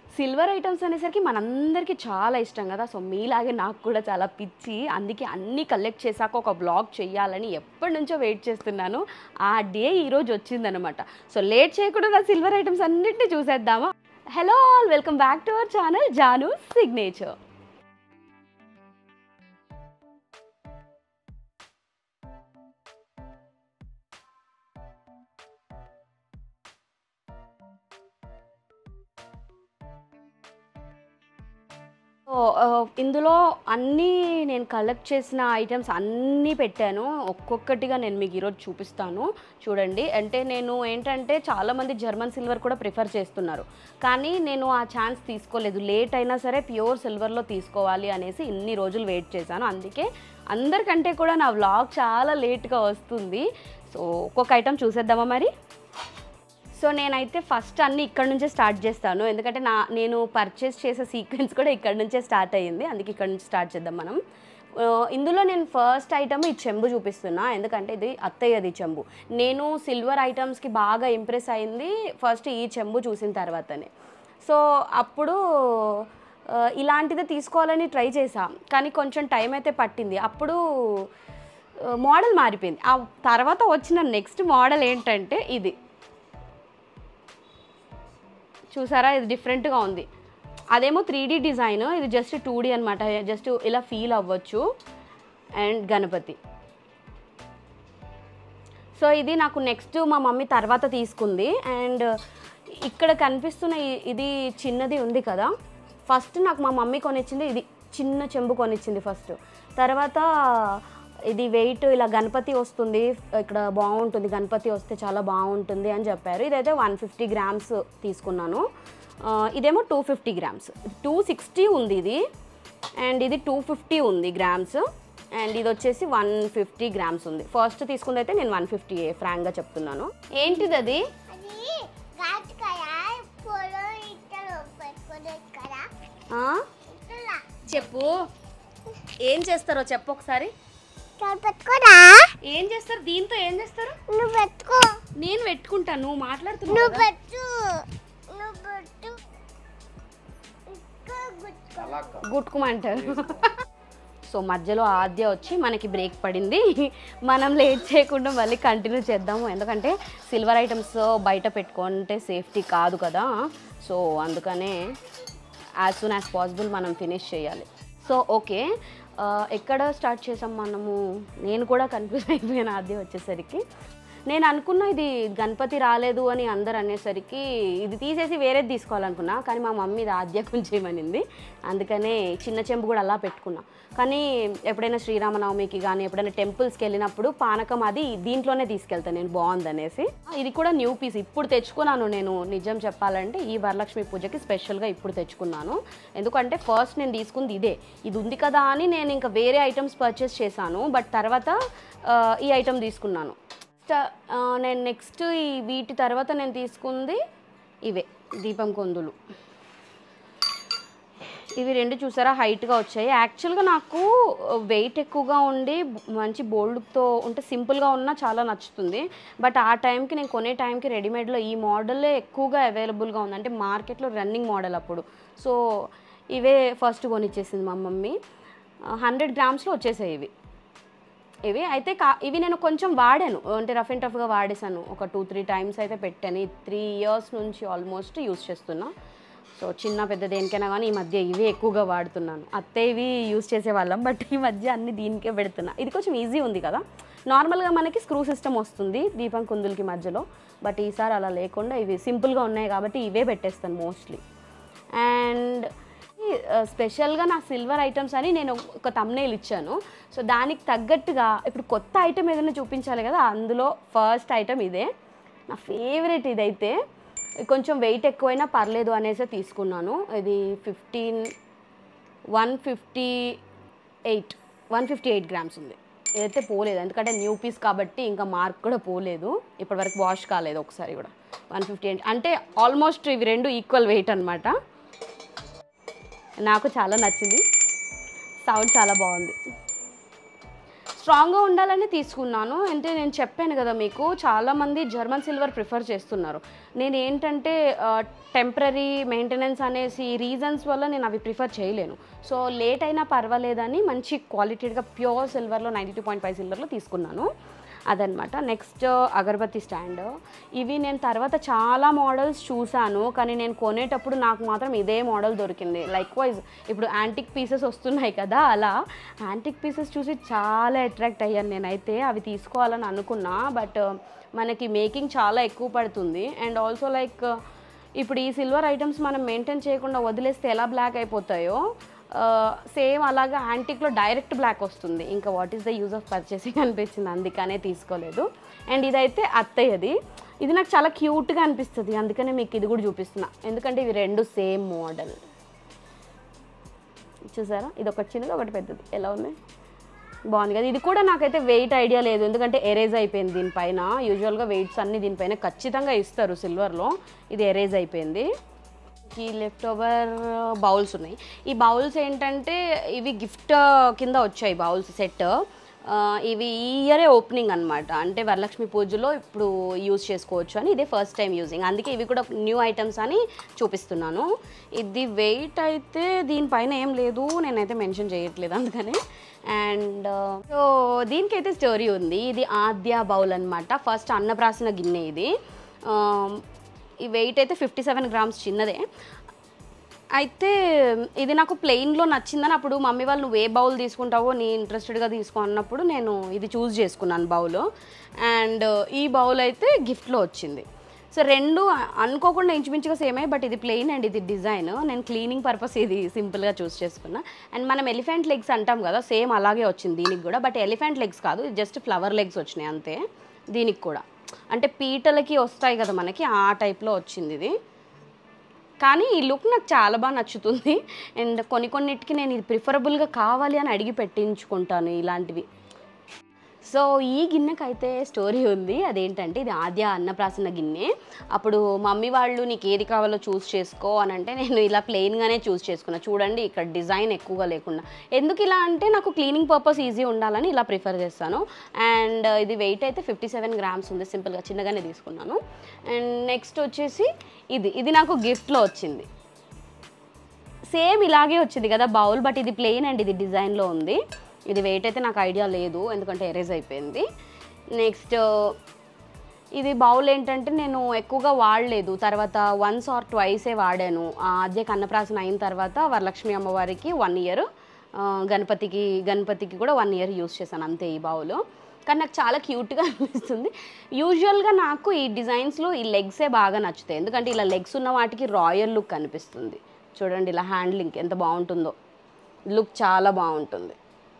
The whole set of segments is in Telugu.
సిల్వర్ ఐటమ్స్ అనేసరికి మనందరికీ చాలా ఇష్టం కదా సో మీలాగే నాకు కూడా చాలా పిచ్చి అందుకే అన్నీ కలెక్ట్ చేశాక ఒక బ్లాగ్ చేయాలని ఎప్పటి నుంచో వెయిట్ చేస్తున్నాను ఆ డే ఈరోజు వచ్చిందనమాట సో లేట్ చేయకుండా నా సిల్వర్ ఐటమ్స్ అన్నింటినీ చూసేద్దామా hello all welcome back to our channel Janu signature so ఆ, ఇందులో అన్నీ నేను కలెక్ట్ చేసిన ఐటమ్స్ అన్నీ పెట్టాను ఒక్కొక్కటిగా నేను మీకు ఈరోజు చూపిస్తాను చూడండి అంటే నేను ఏంటంటే చాలామంది జర్మన్ సిల్వర్ కూడా ప్రిఫర్ చేస్తున్నారు కానీ నేను ఆ ఛాన్స్ తీసుకోలేదు లేట్ అయినా సరే ప్యూర్ సిల్వర్లో తీసుకోవాలి అనేసి ఇన్ని రోజులు వెయిట్ చేశాను అందుకే అందరికంటే కూడా నా వ్లాగ్ చాలా లేట్గా వస్తుంది సో ఒక్కొక్క ఐటమ్ చూసేద్దామా మరి సో నేనైతే ఫస్ట్ అన్ని ఇక్కడ నుంచే స్టార్ట్ చేస్తాను ఎందుకంటే నా నేను పర్చేస్ చేసే సీక్వెన్స్ కూడా ఇక్కడ నుంచే స్టార్ట్ అయ్యింది అందుకే ఇక్కడ నుంచి స్టార్ట్ చేద్దాం మనం ఆ, ఇందులో నేను ఫస్ట్ ఐటమ్ ఈ చెంబు చూపిస్తున్నా ఎందుకంటే ఇది అత్తయ్యది చెంబు నేను సిల్వర్ ఐటమ్స్కి బాగా ఇంప్రెస్ అయింది ఫస్ట్ ఈ చెంబు చూసిన తర్వాతనే సో అప్పుడు ఆ, ఇలాంటిదే తీసుకోవాలని ట్రై చేసా కానీ కొంచెం టైం అయితే పట్టింది అప్పుడు మోడల్ మారిపోయింది ఆ తర్వాత వచ్చిన నెక్స్ట్ మోడల్ ఏంటంటే ఇది చూసారా ఇది డిఫరెంట్గా ఉంది అదేమో త్రీ డీ డిజైన్ ఇది జస్ట్ టూ డీ అనమాట జస్ట్ ఇలా ఫీల్ అవ్వచ్చు అండ్ గణపతి సో ఇది నాకు నెక్స్ట్ మా మమ్మీ తర్వాత తీసుకుంది అండ్ ఇక్కడ కనిపిస్తున్న ఈ- ఇది చిన్నది ఉంది కదా ఫస్ట్ నాకు మా మమ్మీ కొనిచ్చింది ఇది చిన్న చెంబు కొనిచ్చింది ఫస్ట్ తర్వాత ఇది వెయిట్ ఇలా గణపతి వస్తుంది ఇక్కడ బాగుంటుంది గణపతి వస్తే చాలా బాగుంటుంది అని చెప్పారు ఇదైతే వన్ ఫిఫ్టీ గ్రామ్స్ తీసుకున్నాను ఆ, ఇదేమో two fifty grams two sixty ఉంది ఇది అండ్ ఇది టూ ఫిఫ్టీ ఉంది గ్రామ్స్ అండ్ ఇది వచ్చేసి వన్ ఫిఫ్టీ గ్రామ్స్ ఉంది ఫస్ట్ తీసుకుంది అయితే నేను వన్ ఫిఫ్టీ ఫ్రాంక్గా చెప్తున్నాను ఏంటిది అది అది ఘాటుకాయ పొలం ఇక్కడ పెట్టుకునే కదా ఆ? ఇక్కడ చెప్పు ఏం చేస్తారో చెప్పు ఒకసారి ఇక్కడ పెట్టుకోరా ఏం చేస్తారు దీంతో ఏం చేస్తారు నువ్వు పెట్టుకో నేను పెట్టుకుంటాను నువ్వు నువ్వు మాట్లాడుతున్నావు కదా. పెట్టు నువ్వు పెట్టు ఇక్కడ గుచ్చుకో గుట్టుకోమంటారు సో మధ్యలో ఆద్య వచ్చి మనకి బ్రేక్ పడింది మనం లేట్ చేయకుండా మళ్ళీ కంటిన్యూ చేద్దాము ఎందుకంటే సిల్వర్ ఐటమ్స్ బయట పెట్టుకుంటే సేఫ్టీ కాదు కదా సో అందుకనే యాజ్ సూన్ యాజ్ పాసిబుల్ మనం ఫినిష్ చేయాలి సో ఓకే ఆ, ఎక్కడ స్టార్ట్ చేసాం మనము నేను కూడా కన్ఫ్యూజ్ అయిపోయాను ఆద్య వచ్చేసరికి నేను అనుకున్నా ఇది గణపతి రాలేదు అని అందరు అనేసరికి ఇది తీసేసి వేరేది తీసుకోవాలనుకున్నా కానీ మా మమ్మీ ఇది ఆద్య కొంచెమనింది అందుకనే చిన్న చెంబు కూడా అలా పెట్టుకున్నా కానీ ఎప్పుడైనా శ్రీరామనవమికి కానీ ఎప్పుడైనా టెంపుల్స్కి వెళ్ళినప్పుడు పానకం అది దీంట్లోనే తీసుకెళ్తాను నేను బాగుందనేసి ఇది కూడా న్యూ పీస్ ఇప్పుడు తెచ్చుకున్నాను నేను నిజం చెప్పాలంటే ఈ వరలక్ష్మి పూజకి స్పెషల్గా ఇప్పుడు తెచ్చుకున్నాను ఎందుకంటే ఫస్ట్ నేను తీసుకుంది ఇదే ఇది ఉంది కదా అని నేను ఇంకా వేరే ఐటమ్స్ పర్చేస్ చేశాను బట్ తర్వాత ఆ, ఈ ఐటమ్ తీసుకున్నాను నెక్స్ట్ ఆ, నేను నెక్స్ట్ ఈ వీటి తర్వాత నేను తీసుకుంది ఇవే దీపం కొందులు ఇవి రెండు చూసారా హైట్గా వచ్చాయి యాక్చువల్గా నాకు వెయిట్ ఎక్కువగా ఉండి మంచి బోల్డ్తో ఉంటే సింపుల్గా ఉన్నా చాలా నచ్చుతుంది బట్ ఆ టైంకి నేను కొనే టైంకి రెడీమేడ్లో ఈ మోడలే ఎక్కువగా అవైలబుల్గా ఉంది అంటే మార్కెట్లో రన్నింగ్ మోడల్ అప్పుడు సో ఇవే ఫస్ట్ కొనిచ్చేసింది మా మమ్మీ హండ్రెడ్ గ్రామ్స్లో వచ్చేసాయి ఇవి ఇవి అయితే కా ఇవి నేను కొంచెం వాడాను అంటే రఫ్ అండ్ టఫ్గా వాడేసాను ఒక టూ త్రీ టైమ్స్ అయితే పెట్టాను త్రీ ఇయర్స్ నుంచి ఆల్మోస్ట్ యూస్ చేస్తున్నా సో చిన్న పెద్ద దేనికైనా కానీ ఈ మధ్య ఇవే ఎక్కువగా వాడుతున్నాను అత్తే ఇవి యూస్ చేసేవాళ్ళం బట్ ఈ మధ్య అన్ని దీనికే పెడుతున్నా ఇది కొంచెం ఈజీ ఉంది కదా నార్మల్గా మనకి స్క్రూ సిస్టమ్ వస్తుంది దీపం కుందులకి మధ్యలో బట్ ఈసారి అలా లేకుండా ఇవి సింపుల్గా ఉన్నాయి కాబట్టి ఇవే పెట్టేస్తాను మోస్ట్లీ అండ్ స్పెషల్గా నా సిల్వర్ ఐటమ్స్ అని నేను ఒక తమ్నేల్ ఇచ్చాను సో దానికి తగ్గట్టుగా ఇప్పుడు కొత్త ఐటమ్ ఏదైనా చూపించాలి కదా అందులో ఫస్ట్ ఐటమ్ ఇదే నా ఫేవరెట్ ఇదైతే కొంచెం వెయిట్ ఎక్కువైనా పర్లేదు అనేసి తీసుకున్నాను ఇది fifteen one fifty eight one fifty eight grams ఉంది ఇదైతే పోలేదు ఎందుకంటే న్యూ పీస్ కాబట్టి ఇంకా మార్క్ కూడా పోలేదు ఇప్పటివరకు వాష్ కాలేదు ఒకసారి కూడా వన్ ఫిఫ్టీ ఎయిట్ అంటే ఆల్మోస్ట్ ఇవి రెండు ఈక్వల్ వెయిట్ అనమాట నాకు చాలా నచ్చింది సౌండ్ చాలా బాగుంది స్ట్రాంగ్గా ఉండాలని తీసుకున్నాను అంటే నేను చెప్పాను కదా మీకు చాలామంది జర్మన్ సిల్వర్ ప్రిఫర్ చేస్తున్నారు నేను ఏంటంటే టెంపరీ మెయింటెనెన్స్ అనేసి రీజన్స్ వల్ల నేను అవి ప్రిఫర్ చేయలేను సో లేట్ అయినా పర్వాలేదని మంచి క్వాలిటీగా ప్యూర్ సిల్వర్లో నైంటీ టూ పాయింట్ ఫైవ్ సిల్వర్లో తీసుకున్నాను అదనమాట నెక్స్ట్ అగరబత్తి స్టాండ్ ఇవి నేను తర్వాత చాలా మోడల్స్ చూశాను కానీ నేను కొనేటప్పుడు నాకు మాత్రం ఇదే మోడల్ దొరికింది లైక్ వైజ్ ఇప్పుడు యాంటిక్ పీసెస్ వస్తున్నాయి కదా అలా యాంటిక్ పీసెస్ చూసి చాలా అట్రాక్ట్ అయ్యాను నేనైతే అవి తీసుకోవాలని అనుకున్నా బట్ మనకి మేకింగ్ చాలా ఎక్కువ పడుతుంది అండ్ ఆల్సో లైక్ ఇప్పుడు ఈ సిల్వర్ ఐటమ్స్ మనం మెయింటైన్ చేయకుండా వదిలేస్తే ఎలా బ్లాక్ అయిపోతాయో సేమ్ అలాగా యాంటిక్లో డైరెక్ట్ బ్లాక్ వస్తుంది ఇంకా what is the use of purchasing అనిపించింది అందుకనే తీసుకోలేదు అండ్ ఇదైతే అత్తయ్యది ఇది నాకు చాలా క్యూట్గా అనిపిస్తుంది అందుకనే మీకు ఇది కూడా చూపిస్తున్నా ఎందుకంటే ఇవి రెండు సేమ్ మోడల్ చూసారా ఇది ఒకటి చిన్నది ఒకటి పెద్దది ఎలా ఉంది బాగుంది కదా ఇది కూడా నాకైతే వెయిట్ ఐడియా లేదు ఎందుకంటే ఎరేజ్ అయిపోయింది దీనిపైన యూజువల్గా వెయిట్స్ అన్ని దీనిపైన ఖచ్చితంగా ఇస్తారు సిల్వర్లో ఇది ఎరేజ్ అయిపోయింది ఈ లెఫ్ట్ ఓవర్ బౌల్స్ ఉన్నాయి ఈ బౌల్స్ ఏంటంటే ఇవి గిఫ్ట్ కింద వచ్చాయి బౌల్స్ సెట్ ఇవి ఈ ఇయరే ఓపెనింగ్ అనమాట అంటే వరలక్ష్మి పూజలో ఇప్పుడు యూజ్ చేసుకోవచ్చు అని ఇదే ఫస్ట్ టైం యూజింగ్ అందుకే ఇవి కూడా న్యూ ఐటమ్స్ అని చూపిస్తున్నాను ఇది వెయిట్ అయితే దీనిపైన ఏం లేదు నేనైతే మెన్షన్ చేయట్లేదు అందుకని అండ్ సో దీనికైతే స్టోరీ ఉంది ఇది ఆద్య బౌల్ అనమాట ఫస్ట్ అన్నప్రాసన గిన్నె ఇది ఆ, ఈ వెయిట్ అయితే ఫిఫ్టీ సెవెన్ గ్రామ్స్ చిన్నదే అయితే ఇది నాకు ప్లెయిన్లో నచ్చిందని అప్పుడు మమ్మీ వాళ్ళు నువ్వు ఏ బౌల్ తీసుకుంటావో నీ ఇంట్రెస్టెడ్గా తీసుకో అన్నప్పుడు నేను ఇది చూస్ చేసుకున్నాను బౌల్ అండ్ ఈ బౌల్ అయితే గిఫ్ట్లో వచ్చింది సో రెండు అనుకోకుండా ఇంచుమించుగా సేమే బట్ ఇది ప్లెయిన్ అండ్ ఇది డిజైన్ నేను క్లీనింగ్ పర్పస్ ఇది సింపుల్గా చూస్ చేసుకున్నా అండ్ మనం ఎలిఫెంట్ లెగ్స్ అంటాం కదా సేమ్ అలాగే వచ్చింది దీనికి కూడా బట్ ఎలిఫెంట్ లెగ్స్ కాదు జస్ట్ ఫ్లవర్ లెగ్స్ వచ్చినాయి అంతే దీనికి కూడా అంటే పీటలకి వస్తాయి కదా మనకి ఆ టైప్లో వచ్చింది ఇది కానీ ఈ లుక్ నాకు చాలా బాగా నచ్చుతుంది అండ్ కొన్ని కొన్నిటికి నేను ఇది ప్రిఫరబుల్గా కావాలి అని అడిగి పెట్టించుకుంటాను ఇలాంటివి సో ఈ గిన్నెకైతే స్టోరీ ఉంది అదేంటంటే ఇది ఆద్య అన్నప్రాసన గిన్నె అప్పుడు మమ్మీ వాళ్ళు నీకు ఏది కావాలో చూస్ చేసుకో అని అంటే నేను ఇలా ప్లెయిన్గానే చూస్ చేసుకున్నా చూడండి ఇక్కడ డిజైన్ ఎక్కువగా లేకుండా ఎందుకు ఇలా అంటే నాకు క్లీనింగ్ పర్పస్ ఈజీ ఉండాలని ఇలా ప్రిఫర్ చేస్తాను అండ్ ఇది వెయిట్ అయితే ఫిఫ్టీ సెవెన్ గ్రామ్స్ ఉంది సింపుల్గా చిన్నగానే తీసుకున్నాను అండ్ నెక్స్ట్ వచ్చేసి ఇది ఇది నాకు గిఫ్ట్లో వచ్చింది సేమ్ ఇలాగే వచ్చింది కదా బౌల్ బట్ ఇది ప్లెయిన్ అండ్ ఇది డిజైన్లో ఉంది ఇది వెయిట్ అయితే నాకు ఐడియా లేదు ఎందుకంటే ఎరేజ్ అయిపోయింది నెక్స్ట్ ఇది బౌల్ ఏంటంటే నేను ఎక్కువగా వాడలేదు తర్వాత వన్స్ ఆర్ ట్వైసే వాడాను ఆ అదే కన్నప్రాసన అయిన తర్వాత వరలక్ష్మి అమ్మవారికి వన్ ఇయర్ గణపతికి గణపతికి కూడా వన్ ఇయర్ యూస్ చేశాను అంతే ఈ బౌల్ కానీ నాకు చాలా క్యూట్గా అనిపిస్తుంది యూజువల్గా నాకు ఈ డిజైన్స్లో ఈ లెగ్సే బాగా నచ్చుతాయి ఎందుకంటే ఇలా లెగ్స్ ఉన్న వాటికి రాయల్ లుక్ అనిపిస్తుంది చూడండి ఇలా హ్యాండ్లింగ్ ఎంత బాగుంటుందో లుక్ చాలా బాగుంటుంది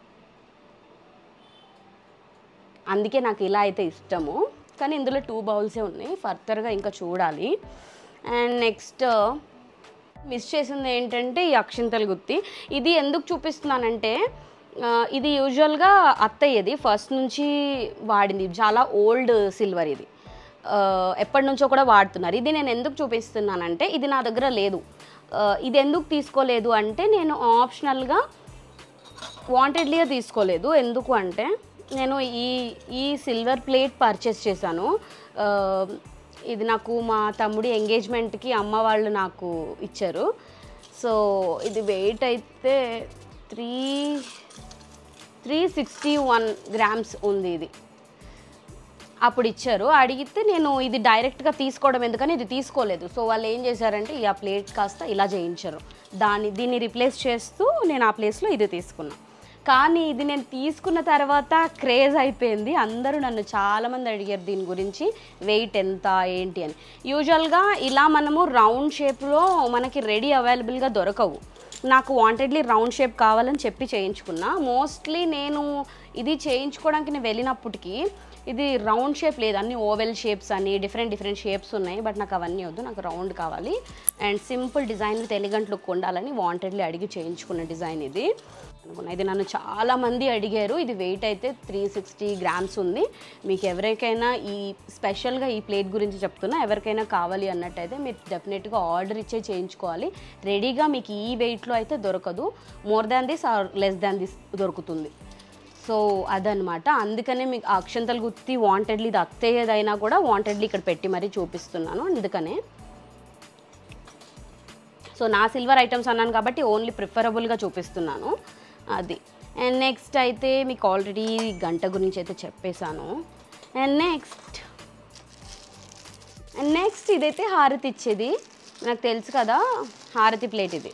అందుకే నాకు ఇలా అయితే ఇష్టము కానీ ఇందులో టూ బౌల్సే ఉన్నాయి ఫర్దర్గా ఇంకా చూడాలి అండ్ నెక్స్ట్ మిస్ చేసింది ఏంటంటే ఈ అక్షింతల గుత్తి ఇది ఎందుకు చూపిస్తున్నానంటే ఆ, ఇది యూజువల్గా అత్తయ్యది ఫస్ట్ నుంచి వాడింది చాలా ఓల్డ్ సిల్వర్ ఇది ఆ, ఎప్పటి నుంచో కూడా వాడుతున్నారు ఇది నేను ఎందుకు చూపిస్తున్నానంటే ఇది నా దగ్గర లేదు ఆ, ఇది ఎందుకు తీసుకోలేదు అంటే నేను ఆప్షనల్గా వాంటెడ్లీగా తీసుకోలేదు ఎందుకు అంటే నేను ఈ ఈ సిల్వర్ ప్లేట్ పర్చేస్ చేశాను ఆ, ఇది నాకు మా తమ్ముడి ఎంగేజ్మెంట్కి అమ్మ వాళ్ళు నాకు ఇచ్చారు సో ఇది వెయిట్ అయితే three three sixty one grams ఉంది ఇది అప్పుడు ఇచ్చారు అడిగితే నేను ఇది డైరెక్ట్గా తీసుకోవడం ఎందుకని ఇది తీసుకోలేదు సో వాళ్ళు ఏం చేశారంటే ఈ ఆ ప్లేట్ కాస్త ఇలా చేయించారు దాన్ని దీన్ని రిప్లేస్ చేస్తూ నేను ఆ ప్లేస్లో ఇది తీసుకున్నా కానీ ఇది నేను తీసుకున్న తర్వాత క్రేజ్ అయిపోయింది అందరూ నన్ను చాలామంది అడిగారు దీని గురించి వెయిట్ ఎంత ఏంటి అని యూజువల్గా ఇలా మనము రౌండ్ షేప్లో మనకి రెడీ అవైలబుల్గా దొరకవు నాకు వాంటెడ్లీ రౌండ్ షేప్ కావాలని చెప్పి చేయించుకున్నా మోస్ట్లీ నేను ఇది చేయించుకోవడానికి నేను వెళ్ళినప్పటికీ ఇది రౌండ్ షేప్ లేదు అన్ని ఓవెల్ షేప్స్ అని డిఫరెంట్ డిఫరెంట్ షేప్స్ ఉన్నాయి బట్ నాకు అవన్నీ వద్దు నాకు రౌండ్ కావాలి and simple design with elegant look ఉండాలని వాంటెడ్లీ అడిగి చేయించుకున్న డిజైన్ ఇది అనుకున్నా ఇది నన్ను చాలా మంది అడిగారు ఇది వెయిట్ అయితే త్రీ సిక్స్టీ గ్రామ్స్ ఉంది మీకు ఎవరికైనా ఈ స్పెషల్గా ఈ ప్లేట్ గురించి చెప్తున్నా ఎవరికైనా కావాలి అన్నట్టయితే మీరు డెఫినెట్గా ఆర్డర్ ఇచ్చే చేయించుకోవాలి రెడీగా మీకు ఈ వెయిట్లో అయితే దొరకదు more than this or less than this దొరుకుతుంది సో సో అదనమాట అందుకనే మీకు ఆ అక్షంతలు గుత్తి వాంటెడ్లీ ఇది అత్తయ్యదైనా కూడా వాంటెడ్లీ ఇక్కడ పెట్టి మరీ చూపిస్తున్నాను అందుకనే సో నా సిల్వర్ ఐటమ్స్ అన్నాను కాబట్టి ఓన్లీ ప్రిఫరబుల్గా చూపిస్తున్నాను అది అండ్ నెక్స్ట్ అయితే మీకు ఆల్రెడీ గంట గురించి అయితే చెప్పేశాను అండ్ నెక్స్ట్ అండ్ నెక్స్ట్ ఇదైతే హారతి ఇచ్చేది నాకు తెలుసు కదా హారతి ప్లేట్ ఇది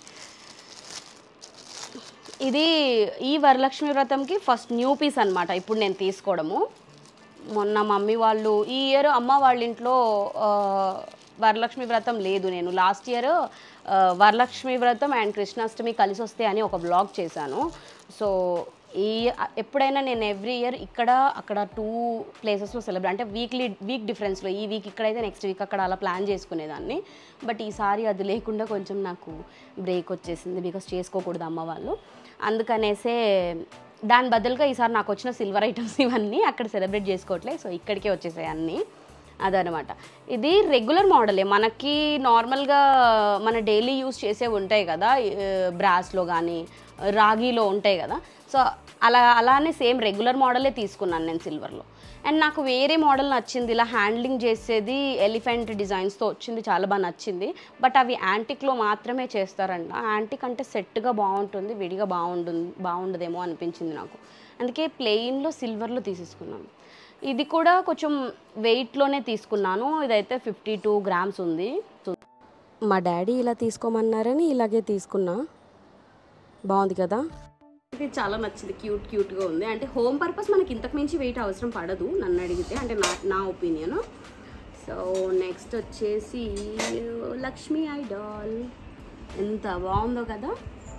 ఇది ఈ వరలక్ష్మి వ్రతంకి ఫస్ట్ న్యూ పీస్ అనమాట ఇప్పుడు నేను తీసుకోవడము మొన్న మమ్మీ వాళ్ళు ఈ ఇయర్ అమ్మ వాళ్ళ ఇంట్లో ఆ, వరలక్ష్మి వ్రతం లేదు నేను లాస్ట్ ఇయర్ వరలక్ష్మి వ్రతం అండ్ కృష్ణాష్టమి కలిసి వస్తే అని ఒక బ్లాగ్ చేశాను సో ఈ ఎప్పుడైనా నేను ఎవ్రీ ఇయర్ ఇక్కడ అక్కడ టూ ప్లేసెస్లో సెలబ్రేట్ అంటే వీక్లీ వీక్ డిఫరెన్స్లో ఈ వీక్ ఇక్కడైతే నెక్స్ట్ వీక్ అక్కడ అలా ప్లాన్ చేసుకునేదాన్ని బట్ ఈసారి అది లేకుండా కొంచెం నాకు బ్రేక్ వచ్చేసింది బికాస్ చేసుకోకూడదు అమ్మ వాళ్ళు అందుకనేసే దాని బదులుగా ఈసారి నాకు వచ్చిన సిల్వర్ ఐటమ్స్ ఇవన్నీ అక్కడ సెలబ్రేట్ చేసుకోవట్లేదు సో ఇక్కడికే వచ్చేసాయి అన్నీ అదనమాట ఇది రెగ్యులర్ మోడలే మనకి నార్మల్గా మన డైలీ యూస్ చేసే ఉంటాయి కదా బ్రాస్లో కానీ రాగిలో ఉంటాయి కదా సో అలా అలానే సేమ్ రెగ్యులర్ మోడలే తీసుకున్నాను నేను సిల్వర్లో అండ్ నాకు వేరే మోడల్ నచ్చింది ఇలా హ్యాండ్లింగ్ చేసేది ఎలిఫెంట్ డిజైన్స్తో వచ్చింది చాలా బాగా నచ్చింది బట్ అవి యాంటిక్లో మాత్రమే చేస్తారంట యాంటిక్ అంటే సెట్గా బాగుంటుంది విడిగా బాగుంటుంది బాగుండదేమో అనిపించింది నాకు అందుకే ప్లెయిన్లో సిల్వర్లో తీసేసుకున్నాను ఇది కూడా కొంచెం వెయిట్లోనే తీసుకున్నాను ఇదైతే ఫిఫ్టీ టూ గ్రామ్స్ ఉంది మా డాడీ ఇలా తీసుకోమన్నారని ఇలాగే తీసుకున్నా బాగుంది కదా ఇది చాలా నచ్చింది క్యూట్ క్యూట్గా ఉంది అంటే హోమ్ పర్పస్ మనకి ఇంతకు మించి వెయిట్ అవసరం పడదు నన్ను అడిగితే అంటే నా నా ఒపీనియన్ సో నెక్స్ట్ వచ్చేసి లక్ష్మీ ఐడాల్ ఎంత బాగుందో కదా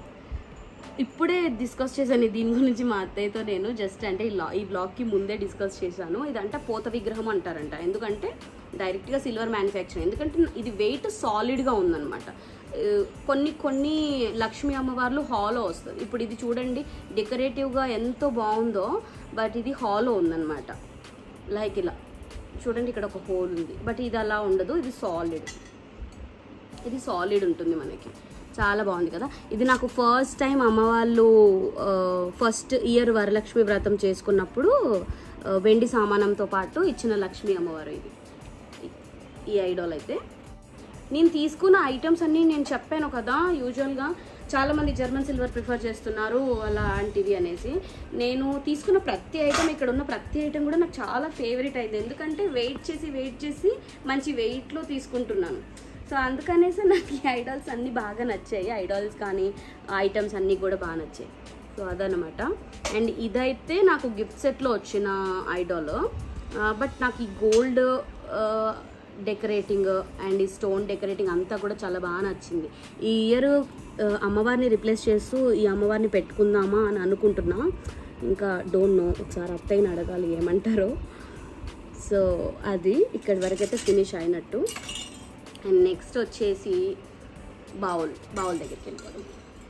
ఇప్పుడే డిస్కస్ చేశాను దీని గురించి మా అత్తయ్యతో నేను జస్ట్ అంటే ఈ లా ఈ బ్లాగ్కి ముందే డిస్కస్ చేశాను ఇదంటే పోత విగ్రహం అంటారంట ఎందుకంటే డైరెక్ట్గా సిల్వర్ మ్యానుఫ్యాక్చరింగ్ ఎందుకంటే ఇది వెయిట్ సాలిడ్గా ఉందన్నమాట ఆ, కొన్ని కొన్ని లక్ష్మీ అమ్మవార్లు హాలో వస్తుంది ఇప్పుడు ఇది చూడండి డెకరేటివ్గా ఎంతో బాగుందో బట్ ఇది హాలో ఉందన్నమాట లైక్ ఇలా చూడండి ఇక్కడ ఒక హోల్ ఉంది బట్ ఇది అలా ఉండదు ఇది సాలిడ్ ఇది సాలిడ్ ఉంటుంది మనకి చాలా బాగుంది కదా ఇది నాకు ఫస్ట్ టైం అమ్మ వాళ్ళు ఫస్ట్ ఇయర్ వరలక్ష్మి వ్రతం చేసుకున్నప్పుడు ఆ, వెండి సామానంతో పాటు ఇచ్చిన లక్ష్మీ అమ్మవారు ఇది ఈ- ఈ ఐడాల్ అయితే నేను తీసుకున్న ఐటమ్స్ అన్నీ నేను చెప్పాను కదా యూజువల్గా చాలామంది జర్మన్ సిల్వర్ ప్రిఫర్ చేస్తున్నారు అలాంటివి అనేసి నేను తీసుకున్న ప్రతి ఐటమ్ ఇక్కడ ఉన్న ప్రతి ఐటమ్ కూడా నాకు చాలా ఫేవరెట్ అయింది ఎందుకంటే వెయిట్ చేసి వెయిట్ చేసి మంచి వెయిట్లో తీసుకుంటున్నాను సో అందుకనేసి నాకు ఈ ఐడాల్స్ అన్నీ బాగా నచ్చాయి ఐడాల్స్ కానీ ఐటమ్స్ అన్నీ కూడా బాగా నచ్చాయి సో అదనమాట అండ్ ఇదైతే నాకు గిఫ్ట్ సెట్లో వచ్చిన ఐడాల్ బట్ నాకు ఈ గోల్డ్ డెకరేటింగ్ అండ్ ఈ స్టోన్ డెకరేటింగ్ అంతా కూడా చాలా బాగా నచ్చింది ఈ ఇయర్ అమ్మవారిని రిప్లేస్ చేస్తూ ఈ అమ్మవారిని పెట్టుకుందామా అని అనుకుంటున్నా ఇంకా డోంట్ నో ఒకసారి అత్తయ్యని అడగాలి ఏమంటారో సో అది ఇక్కడి వరకు అయితే ఫినిష్ అయినట్టు అండ్ నెక్స్ట్ వచ్చేసి బౌల్ బౌల్ దగ్గరికి వెళ్ళిపోదాం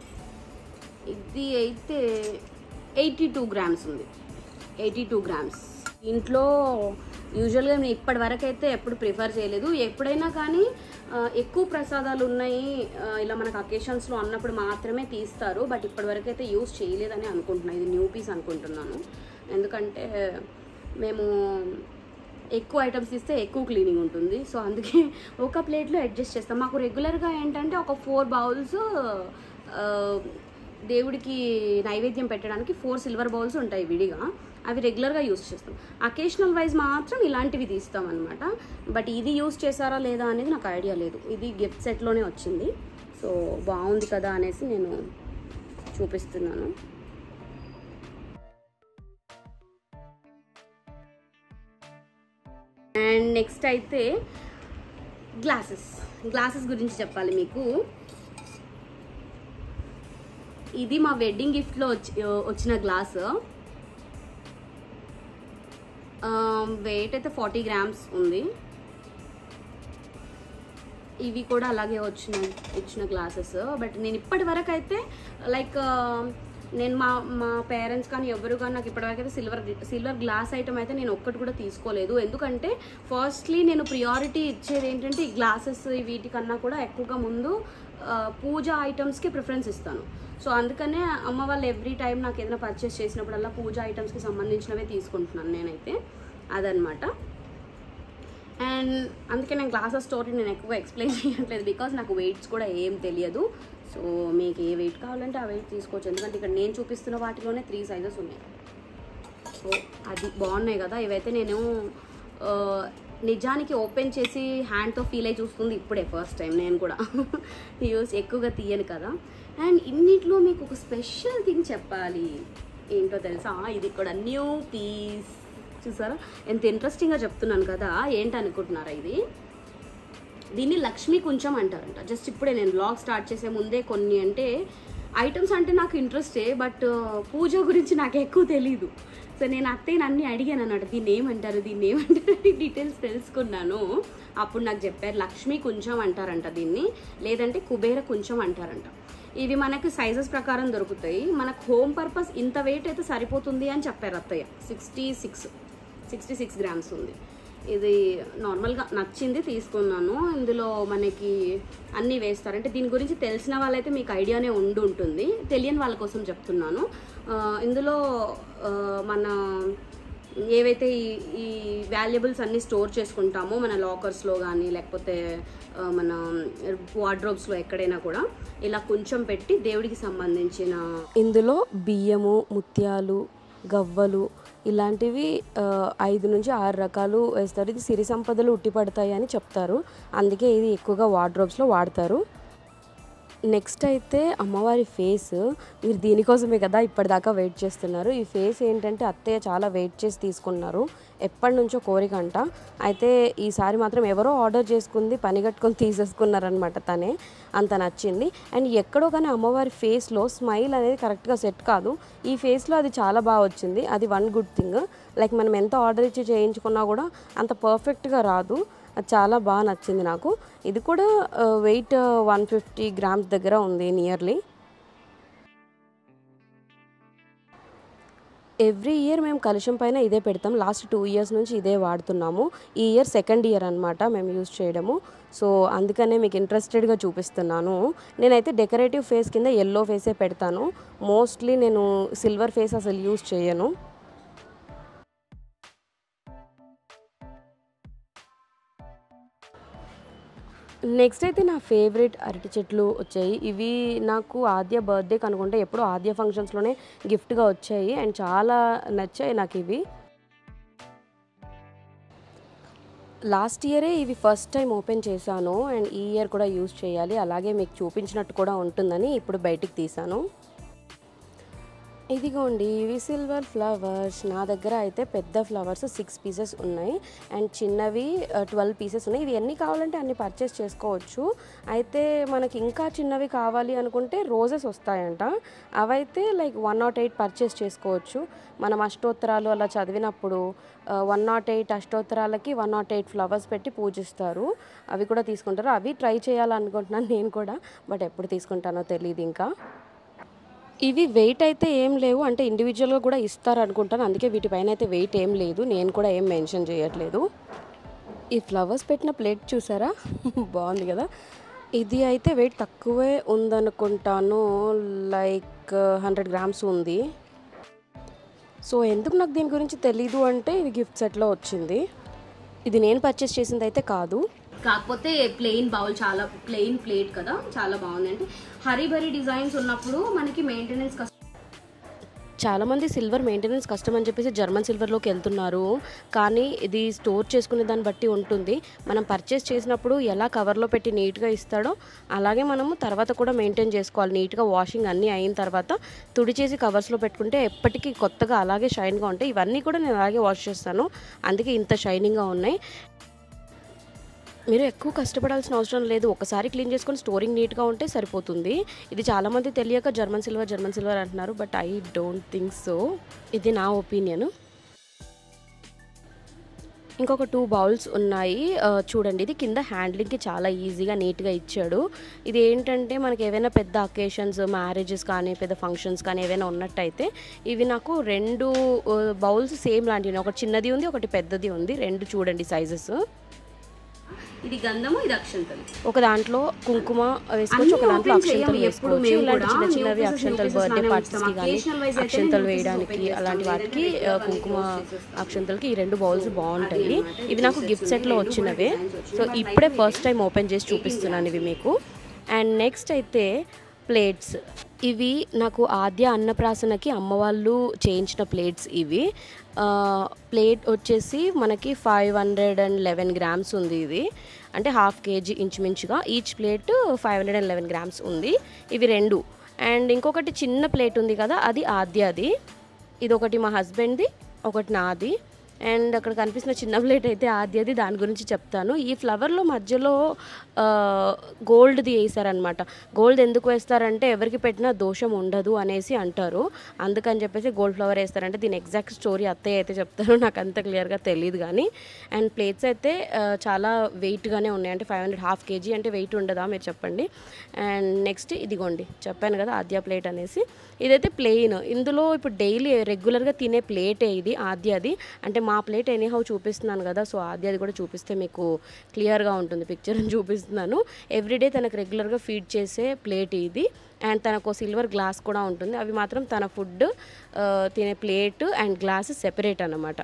ఇది అయితే ఎయిటీ టూ గ్రామ్స్ ఉంది ఎయిటీ టూ గ్రామ్స్ ఇంట్లో యూజువల్గా నేను ఇప్పటి వరకు అయితే ఎప్పుడు ప్రిఫర్ చేయలేదు ఎప్పుడైనా కానీ ఆ, ఎక్కువ ప్రసాదాలు ఉన్నాయి ఆ, ఇలా మనకు అకేషన్స్లో అన్నప్పుడు మాత్రమే తీస్తారు బట్ ఇప్పటి వరకు అయితే యూస్ చేయలేదని అనుకుంటున్నాను ఇది న్యూ పీస్ అనుకుంటున్నాను ఎందుకంటే మేము ఎక్కువ ఐటమ్స్ ఇస్తే ఎక్కువ క్లీనింగ్ ఉంటుంది సో అందుకే ఒక ప్లేట్లో అడ్జస్ట్ చేస్తాం మాకు రెగ్యులర్గా ఏంటంటే ఒక ఫోర్ బౌల్స్ దేవుడికి నైవేద్యం పెట్టడానికి ఫోర్ సిల్వర్ బౌల్స్ ఉంటాయి విడిగా అవి రెగ్యులర్గా యూస్ చేస్తాం అకేషనల్ వైజ్ మాత్రం ఇలాంటివి తీస్తాం అనమాట బట్ ఇది యూస్ చేశారా లేదా అనేది నాకు ఐడియా లేదు ఇది గిఫ్ట్ సెట్లోనే వచ్చింది సో బాగుంది కదా అనేసి నేను చూపిస్తున్నాను అండ్ నెక్స్ట్ అయితే గ్లాసెస్ గ్లాసెస్ గురించి చెప్పాలి మీకు ఇది మా వెడ్డింగ్ గిఫ్ట్లో వచ్చి వచ్చిన గ్లాస్ వెయిట్ అయితే ఫార్టీ గ్రామ్స్ ఉంది ఇవి కూడా అలాగే వచ్చిన ఇచ్చిన గ్లాసెస్ బట్ నేను ఇప్పటి వరకు అయితే లైక్ నేను మా మా పేరెంట్స్ కానీ ఎవరు కానీ నాకు ఇప్పటివరకు అయితే సిల్వర్ సిల్వర్ గ్లాస్ ఐటమ్ అయితే నేను ఒక్కటి కూడా తీసుకోలేదు ఎందుకంటే ఫస్ట్లీ నేను ప్రియారిటీ ఇచ్చేది ఏంటంటే ఈ గ్లాసెస్ వీటికన్నా కూడా ఎక్కువగా ముందు ఆ, పూజ ఐటమ్స్కి ప్రిఫరెన్స్ ఇస్తాను సో అందుకనే అమ్మ వాళ్ళు ఎవ్రీ టైం నాకు ఏదైనా పర్చేస్ చేసినప్పుడల్లా పూజ ఐటమ్స్కి సంబంధించినవే తీసుకుంటున్నాను నేనైతే అదనమాట అండ్ అందుకే నేను గ్లాసెస్ స్టోరీ నేను ఎక్కువ ఎక్స్ప్లెయిన్ చేయట్లేదు బికాస్ నాకు వెయిట్స్ కూడా ఏం తెలియదు సో మీకు ఏ వెయిట్ కావాలంటే ఆ వెయిట్ తీసుకోవచ్చు ఎందుకంటే ఇక్కడ నేను చూపిస్తున్న వాటిలోనే త్రీ సైజెస్ ఉన్నాయి సో అది బాగున్నాయి కదా ఇవైతే నేను ఆ, నిజానికి ఓపెన్ చేసి హ్యాండ్తో ఫీల్ అయి చూస్తుంది ఇప్పుడే ఫస్ట్ టైం నేను కూడా యూస్ ఎక్కువగా తీయను కదా అండ్ ఇన్నిట్లో మీకు ఒక స్పెషల్ థింగ్ చెప్పాలి ఏంటో తెలుసా ఇది కూడా న్యూ పీస్ చూసారా ఎంత ఇంట్రెస్టింగ్గా చెప్తున్నాను కదా ఏంటనుకుంటున్నారా ఇది దీన్ని లక్ష్మీ కుంచం అంటారంట జస్ట్ ఇప్పుడే నేను బ్లాగ్ స్టార్ట్ చేసే ముందే కొన్ని అంటే ఐటమ్స్ అంటే నాకు ఇంట్రెస్టే బట్ పూజ గురించి నాకు ఎక్కువ తెలీదు సో నేను అత్తయ్యని అన్ని అడిగాను అన్నమాట దీన్ని ఏమంటారు దీన్ని ఏమంటారు అని డీటెయిల్స్ తెలుసుకున్నాను అప్పుడు నాకు చెప్పారు లక్ష్మీ కుంచం అంటారంట దీన్ని లేదంటే కుబేర కుంచం అంటారంట ఇవి మనకి సైజెస్ ప్రకారం దొరుకుతాయి మనకు హోమ్ పర్పస్ ఇంత వెయిట్ అయితే సరిపోతుంది అని చెప్పారు అత్తయ్య sixty six sixty six grams ఉంది ఇది నార్మల్గా నచ్చింది తీసుకున్నాను ఇందులో మనకి అన్నీ వేస్తారు అంటే దీని గురించి తెలిసిన వాళ్ళైతే మీకు ఐడియానే ఉండి ఉంటుంది తెలియని వాళ్ళ కోసం చెప్తున్నాను ఆ, ఇందులో ఆ, మన ఏవైతే ఈ ఈ వాల్యుబుల్స్ అన్నీ స్టోర్ చేసుకుంటామో మన లాకర్స్లో కానీ లేకపోతే ఆ, మన వార్డ్రోబ్స్లో ఎక్కడైనా కూడా ఇలా కొంచెం పెట్టి దేవుడికి సంబంధించిన ఇందులో బియ్యము ముత్యాలు గవ్వలు ఇలాంటివి ఆ, ఐదు నుంచి ఆరు రకాలు వేస్తారు ఇది సిరి సంపదలు ఉట్టిపడతాయి అని చెప్తారు అందుకే ఇది ఎక్కువగా వార్డ్రోబ్స్లో వాడతారు నెక్స్ట్ అయితే అమ్మవారి ఫేస్ మీరు దీనికోసమే కదా ఇప్పటిదాకా వెయిట్ చేస్తున్నారు ఈ ఫేస్ ఏంటంటే అత్తయ్య చాలా వెయిట్ చేసి తీసుకున్నారు ఎప్పటి నుంచో కోరిక అంట అయితే ఈసారి మాత్రం ఎవరో ఆర్డర్ చేసుకుంది పని కట్టుకొని తీసేసుకున్నారనమాట తనే అంత నచ్చింది అండ్ ఎక్కడో కానీ అమ్మవారి ఫేస్లో స్మైల్ అనేది కరెక్ట్గా సెట్ కాదు ఈ ఫేస్లో అది చాలా బాగా వచ్చింది అది వన్ గుడ్ థింగ్ లైక్ మనం ఎంత ఆర్డర్ ఇచ్చి చేయించుకున్నా కూడా అంత పర్ఫెక్ట్గా రాదు అది చాలా బాగా నచ్చింది నాకు ఇది కూడా వెయిట్ వన్ ఫిఫ్టీ గ్రామ్స్ దగ్గర ఉంది నియర్లీ ఎవ్రీ ఇయర్ మేము కలుషం పైన ఇదే పెడతాం లాస్ట్ టూ ఇయర్స్ నుంచి ఇదే వాడుతున్నాము ఈ ఇయర్ సెకండ్ ఇయర్ అనమాట మేము యూజ్ చేయడము సో అందుకనే మీకు ఇంట్రెస్టెడ్గా చూపిస్తున్నాను నేనైతే డెకరేటివ్ ఫేస్ కింద ఎల్లో ఫేసే పెడతాను మోస్ట్లీ నేను సిల్వర్ ఫేస్ అసలు యూజ్ చేయను నెక్స్ట్ అయితే నా ఫేవరెట్ అరటి చెట్లు వచ్చాయి ఇవి నాకు ఆద్య బర్త్డేకి అనుకుంటే ఎప్పుడో ఆద్య ఫంక్షన్స్లోనే గిఫ్ట్గా వచ్చాయి అండ్ చాలా నచ్చాయి నాకు ఇవి లాస్ట్ ఇయరే ఇవి ఫస్ట్ టైం ఓపెన్ చేశాను అండ్ ఈ ఇయర్ కూడా యూజ్ చేయాలి అలాగే మీకు చూపించినట్టు కూడా ఉంటుందని ఇప్పుడు బయటికి తీసాను ఇదిగోండి ఇవి సిల్వర్ ఫ్లవర్స్ నా దగ్గర అయితే పెద్ద ఫ్లవర్స్ సిక్స్ పీసెస్ ఉన్నాయి అండ్ చిన్నవి ట్వెల్వ్ పీసెస్ ఉన్నాయి ఇవి ఎన్ని కావాలంటే అన్ని పర్చేస్ చేసుకోవచ్చు అయితే మనకి ఇంకా చిన్నవి కావాలి అనుకుంటే రోజెస్ వస్తాయంట అవైతే like one nought eight purchase చేసుకోవచ్చు మనం అష్టోత్తరాలు అలా చదివినప్పుడు వన్ నాట్ ఎయిట్ అష్టోత్తరాలకి వన్ నాట్ ఎయిట్ ఫ్లవర్స్ పెట్టి పూజిస్తారు అవి కూడా తీసుకుంటారు అవి ట్రై చేయాలనుకుంటున్నాను నేను కూడా బట్ ఎప్పుడు తీసుకుంటానో తెలియదు ఇంకా ఇవి వెయిట్ అయితే ఏం లేవు అంటే ఇండివిజువల్గా కూడా ఇస్తారు అనుకుంటాను అందుకే వీటిపైన అయితే వెయిట్ ఏం లేదు నేను కూడా ఏం మెన్షన్ చేయట్లేదు ఈ ఫ్లవర్స్ పెట్టిన ప్లేట్ చూసారా బాగుంది కదా ఇది అయితే వెయిట్ తక్కువే ఉందనుకుంటాను లైక్ హండ్రెడ్ గ్రామ్స్ ఉంది సో ఎందుకు నాకు దీని గురించి తెలీదు అంటే ఇది గిఫ్ట్ సెట్లో వచ్చింది ఇది నేను పర్చేస్ చేసింది అయితే కాదు కాకపోతే ప్లెయిన్ బౌల్ చాలా ప్లెయిన్ ప్లేట్ కదా చాలా బాగుంది అంటే హరిబరి డిజైన్స్ ఉన్నప్పుడు మనకి మెయింటెనెన్స్ కష్టం చాలామంది సిల్వర్ మెయింటెనెన్స్ కష్టం అని చెప్పేసి జర్మన్ సిల్వర్లోకి వెళ్తున్నారు కానీ ఇది స్టోర్ చేసుకునే దాన్ని బట్టి ఉంటుంది మనం పర్చేస్ చేసినప్పుడు ఎలా కవర్లో పెట్టి నీట్గా ఇస్తాడో అలాగే మనము తర్వాత కూడా మెయింటైన్ చేసుకోవాలి నీట్గా వాషింగ్ అన్నీ అయిన తర్వాత తుడిచేసి కవర్స్లో పెట్టుకుంటే ఎప్పటికీ కొత్తగా అలాగే షైన్గా ఉంటాయి ఇవన్నీ కూడా నేను అలాగే వాష్ చేస్తాను అందుకే ఇంత షైనింగ్గా ఉన్నాయి మీరు ఎక్కువ కష్టపడాల్సిన అవసరం లేదు ఒకసారి క్లీన్ చేసుకొని స్టోరింగ్ నీట్గా ఉంటే సరిపోతుంది ఇది చాలామంది తెలియక జర్మన్ సిల్వర్ జర్మన్ సిల్వర్ అంటున్నారు but I don't think so ఇది నా ఒపీనియన్ ఇంకొక టూ బౌల్స్ ఉన్నాయి ఆ, చూడండి ఇది కింద హ్యాండ్లింగ్కి చాలా ఈజీగా నీట్గా ఇచ్చాడు ఇది ఏంటంటే మనకి ఏవైనా పెద్ద అకేషన్స్ మ్యారేజెస్ కానీ పెద్ద ఫంక్షన్స్ కానీ ఏవైనా ఉన్నట్టయితే ఇవి నాకు రెండు బౌల్స్ సేమ్ లాంటివి ఒకటి చిన్నది ఉంది ఒకటి పెద్దది ఉంది రెండు చూడండి సైజెస్ ఇది గంధము ఇది అక్షంతలు ఒక దాంట్లో కుంకుమ వేసుకోవచ్చు ఒక అన్నీ దాంట్లో open అక్షంతలు చేయము ఎప్పుడు వేసుకోవచ్చు మేము ఇలాంటి కూడా. చిన్న new చిన్నవి pieces, new అక్షంతలు pieces బర్త్డే లానే పార్టీస్కి ఉంచుతాం. కానీ Occasional wise అయితే అక్షంతలు new pieces వేయడానికి open చేస్తాం. అలాంటి వాటికి లేదంటే ఆ, regular కుంకుమ close చేసేస్తాం. అక్షంతలకి ఈ రెండు బౌల్స్ బాగుంటాయి అన్నమాట. ఇవి నాకు Two గిఫ్ట్ sets సెట్లో ఉన్నాయి. రెండు వచ్చినవే కూడా designs సో వచ్చినాయి. ఇప్పుడే But ఫస్ట్ టైం ఓపెన్ చేసి చూపిస్తున్నాను ఇవి మీకు అండ్ నెక్స్ట్ అయితే ప్లేట్స్ ఇవి నాకు ఆద్య అన్నప్రాసనకి అమ్మ వాళ్ళు చేయించిన ప్లేట్స్ ఇవి ప్లేట్ వచ్చేసి మనకి five hundred and eleven grams ఉంది ఇది అంటే హాఫ్ కేజీ ఇంచుమించుగా each plate five hundred and eleven grams ఉంది ఇవి రెండు అండ్ ఇంకొకటి చిన్న ప్లేట్ ఉంది కదా అది ఆద్యది ఇది ఒకటి మా హస్బెండ్ది ఒకటి నాది అండ్ అక్కడ కనిపిస్తున్న చిన్న ప్లేట్ అయితే ఆద్యది దాని గురించి చెప్తాను ఈ ఫ్లవర్లో మధ్యలో గోల్డ్ది వేసారనమాట గోల్డ్ ఎందుకు వేస్తారంటే ఎవరికి పెట్టినా దోషం ఉండదు అనేసి అంటారు అందుకని చెప్పేసి గోల్డ్ ఫ్లవర్ వేస్తారంటే దీని ఎగ్జాక్ట్ స్టోరీ అత్తయ్య అయితే చెప్తారు నాకు అంత క్లియర్గా తెలియదు కానీ అండ్ ప్లేట్స్ అయితే ఆ, చాలా వెయిట్గానే ఉన్నాయి అంటే ఫైవ్ హండ్రెడ్ హాఫ్ కేజీ అంటే వెయిట్ ఉండదా మీరు చెప్పండి అండ్ నెక్స్ట్ ఇదిగోండి చెప్పాను కదా ఆద్య ప్లేట్ అనేసి ఇదైతే ప్లెయిన్ ఇందులో ఇప్పుడు డైలీ రెగ్యులర్గా తినే ప్లేటే ఇది ఆద్యది అంటే మా ప్లేట్ ఎనీహౌ చూపిస్తున్నాను కదా సో ఆద్యది కూడా చూపిస్తే మీకు క్లియర్గా ఉంటుంది పిక్చర్ అని చూపిస్తున్నాను ఎవ్రీడే తనకు రెగ్యులర్గా ఫీడ్ చేసే ప్లేట్ ఇది అండ్ తనకు సిల్వర్ గ్లాస్ కూడా ఉంటుంది అవి మాత్రం తన ఫుడ్ తినే ప్లేట్ అండ్ గ్లాస్ సెపరేట్ అన్నమాట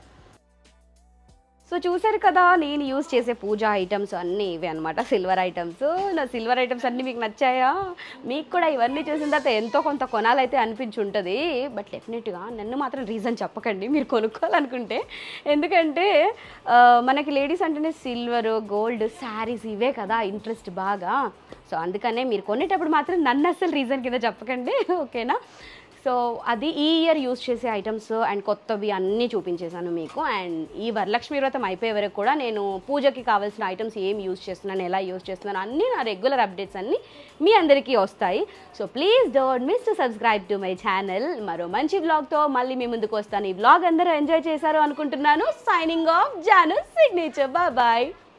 సో చూసారు కదా నేను యూజ్ చేసే పూజా ఐటమ్స్ అన్నీ ఇవే అనమాట సిల్వర్ ఐటమ్స్ నా సిల్వర్ ఐటమ్స్ అన్నీ మీకు నచ్చాయా మీకు కూడా ఇవన్నీ చూసిన తర్వాత ఎంతో కొంత కొనాలైతే అనిపించి ఉంటుంది బట్ డెఫినెట్గా నన్ను మాత్రం రీజన్ చెప్పకండి మీరు కొనుక్కోవాలనుకుంటే ఎందుకంటే ఆ, మనకి లేడీస్ అంటేనే సిల్వర్ గోల్డ్ శారీస్ ఇవే కదా ఇంట్రెస్ట్ బాగా సో అందుకనే మీరు కొనేటప్పుడు మాత్రం నన్ను అసలు రీజన్ కింద చెప్పకండి ఓకేనా సో అది ఈ ఇయర్ యూస్ చేసే ఐటమ్స్ అండ్ కొత్తవి అన్నీ చూపించేశాను మీకు అండ్ ఈ వరలక్ష్మి వ్రతం అయిపోయే వరకు కూడా నేను పూజకి కావాల్సిన ఐటమ్స్ ఏం యూస్ చేస్తున్నాను ఎలా యూస్ చేస్తున్నాను అన్నీ నా రెగ్యులర్ అప్డేట్స్ అన్నీ మీ అందరికీ వస్తాయి so please don't miss to subscribe to my channel మరో మంచి వ్లాగ్తో మళ్ళీ మీ ముందుకు వస్తాను ఈ వ్లాగ్ అందరూ ఎంజాయ్ చేశారు అనుకుంటున్నాను signing off Janu signature bye